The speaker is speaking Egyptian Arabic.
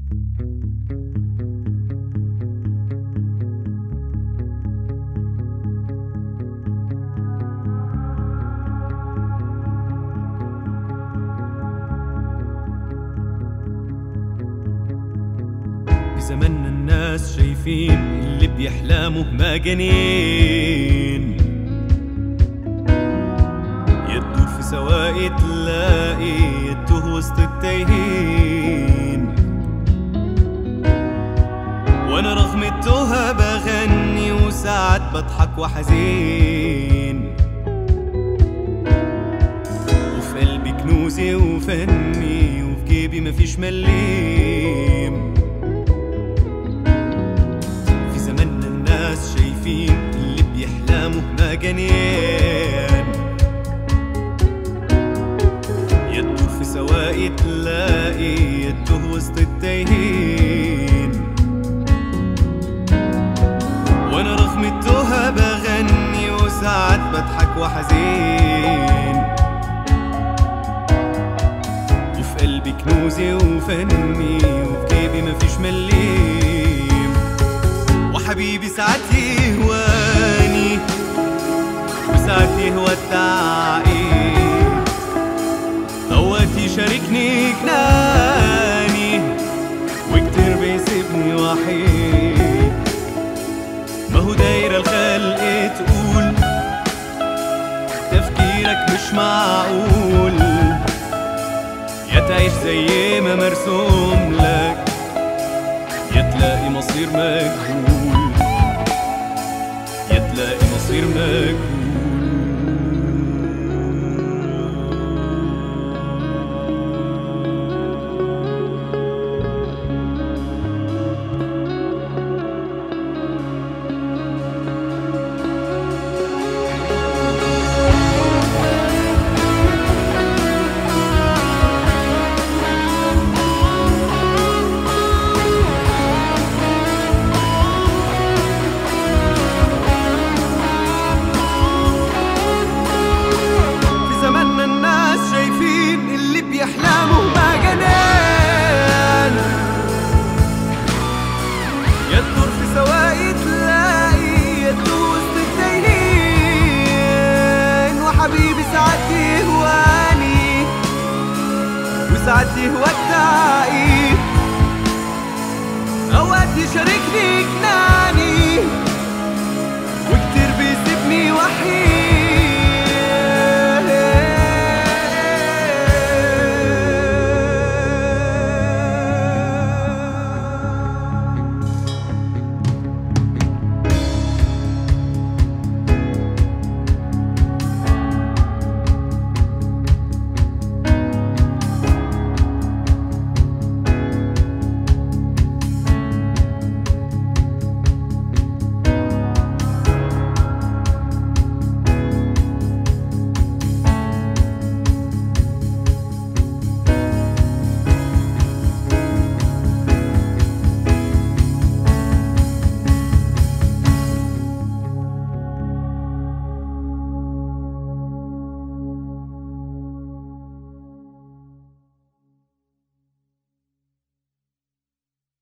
بزماننا الناس شايفين اللي بيحلموا مجانين يدور في سواقي تلاقي يتوه وسط التايهين وانا رغم التوهة بغني وساعات بضحك وحزين وفي قلبي كنوزي وفني وفي جيبي مفيش مليم في زماننا الناس شايفين اللي بيحلموا مجانين يدور في سواقي تلاقي يتوه وسط التايهين وانا رغم التوهة بغني وساعات بضحك وحزين وفي قلبي كنوزي وفني وفي جيبي مفيش مليم وحبيبي ساعات يهواني وساعات يهوى التعقيد اوقات يشاركني جناني وكتير بيسيبني وحيد ما هو دايرة الخلق تقول تفكيرك مش معقول يا تعيش زي ما مرسوم لك يا تلاقي مصير مجهول يا تلاقي مصير مجهول في زماننا الناس شايفين اللي بيحلموا مجانين يدور في سواقي تلاقي يدور وسط التايهين وحبيبي ساعات يهواني وساعات يهوى التعقيد اوقات يشاركني جنان